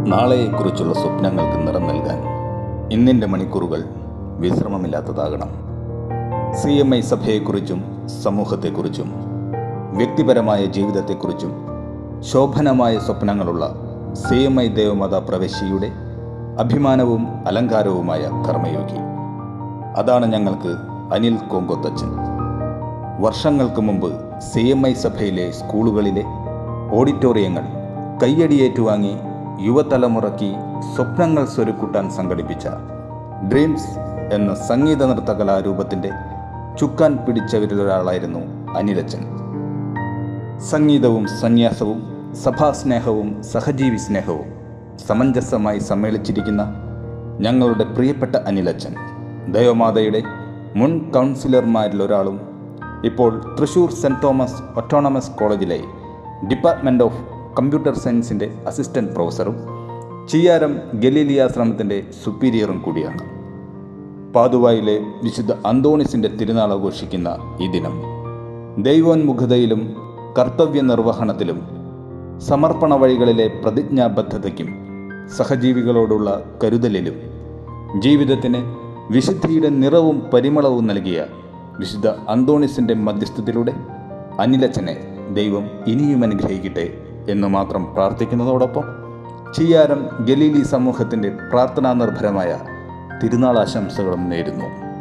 നാളെയെക്കുറിച്ചുള്ള സ്വപ്നങ്ങൾക്ക് നിറം നൽകാൻ ഇന്നിൻ്റെ മണിക്കൂറുകൾ വിശ്രമമില്ലാത്തതാകണം സി എം ഐ സഭയെക്കുറിച്ചും സമൂഹത്തെക്കുറിച്ചും വ്യക്തിപരമായ ജീവിതത്തെക്കുറിച്ചും ശോഭനമായ സ്വപ്നങ്ങളുള്ള സി എം ഐ ദേവമത പ്രവേശിയുടെ അഭിമാനവും അലങ്കാരവുമായ കർമ്മയോഗി അതാണ് ഞങ്ങൾക്ക് അനിൽ കോങ്കോത്തച്ഛൻ വർഷങ്ങൾക്ക് മുമ്പ് സി എം ഐ സഭയിലെ സ്കൂളുകളിലെ ഓഡിറ്റോറിയങ്ങൾ കയ്യടിയേറ്റുവാങ്ങി യുവതലമുറയ്ക്ക് സ്വപ്നങ്ങൾ സ്വരുക്കൂട്ടാൻ സംഘടിപ്പിച്ച ഡ്രീംസ് എന്ന സംഗീത നൃത്ത കലാരൂപത്തിൻ്റെ ചുക്കാൻ പിടിച്ചവരിലൊരാളായിരുന്നു അനിലച്ചൻ സംഗീതവും സന്യാസവും സഭാസ്നേഹവും സഹജീവി സ്നേഹവും സമഞ്ജസമായി സമ്മേളിച്ചിരിക്കുന്ന ഞങ്ങളുടെ പ്രിയപ്പെട്ട അനിലച്ചൻ ദേവമാതയുടെ മുൻ കൗൺസിലർമാരിലൊരാളും ഇപ്പോൾ തൃശൂർ സെൻറ് തോമസ് ഒട്ടോണമസ് കോളേജിലെ ഡിപ്പാർട്ട്മെൻറ്റ് ഓഫ് കമ്പ്യൂട്ടർ സയൻസിൻ്റെ അസിസ്റ്റൻറ്റ് പ്രൊഫസറും ചിയാരം ഗലീലിയാശ്രമത്തിൻ്റെ സുപ്പീരിയറും കൂടിയാണ് പാതുവായിലെ വിശുദ്ധ അന്തോണിസിൻ്റെ തിരുനാൾ ആഘോഷിക്കുന്ന ഈ ദിനം ദൈവോന്മുഖതയിലും കർത്തവ്യ നിർവഹണത്തിലും സമർപ്പണ വഴികളിലെ പ്രതിജ്ഞാബദ്ധതയ്ക്കും സഹജീവികളോടുള്ള കരുതലിലും ജീവിതത്തിന് വിശുദ്ധിയുടെ നിറവും പരിമളവും നൽകിയ വിശുദ്ധ അന്തോണിസിൻ്റെ മധ്യസ്ഥത്തിലൂടെ അനിലച്ചനെ ദൈവം ഇനിയും അനുഗ്രഹിക്കട്ടെ എന്ന് മാത്രം പ്രാർത്ഥിക്കുന്നതോടൊപ്പം ചിയാരം ഗലീലി സമൂഹത്തിൻ്റെ പ്രാർത്ഥനാ നിർഭരമായ തിരുനാൾ ആശംസകളും നേരുന്നു